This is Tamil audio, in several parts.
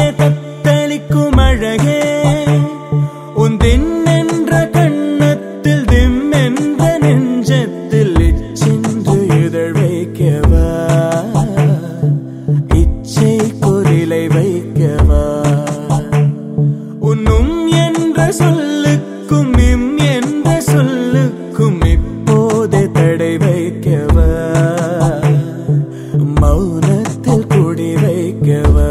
மேலே தத்தளிக்கும் அழகே உன் தின்னென்ற கண்ணத்தில் திம் என்ற நெஞ்சத்தில் இச்சென்று இதழ் வைக்கவா இச்சை குரிலை வைக்கவா உன்னும் என்ற சொல்லுக்கும் இம் என்ற சொல்லுக்கும் இப்போதே தடை வைக்கவா மௌனத்தில் குடி வைக்கவா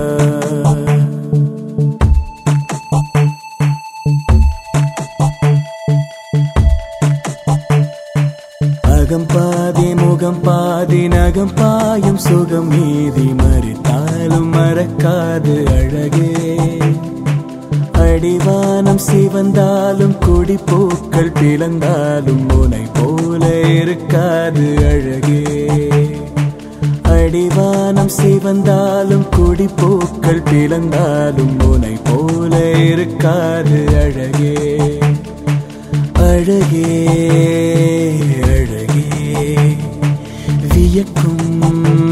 அகம் பாதி முகம் பாதி நகம் பாயும் சுகம் மீதி மறித்தாலும் மறக்காது அழகே அடிவானம் சிவந்தாலும் கொடி பூக்கள் பிளந்தாலும் உனை போல இருக்காது அழகே அடிவானம் சிவந்தாலும் கொடி பூக்கள் பிளந்தாலும் உனை போல இருக்காது அழகே அழகே அழகே வியக்கும்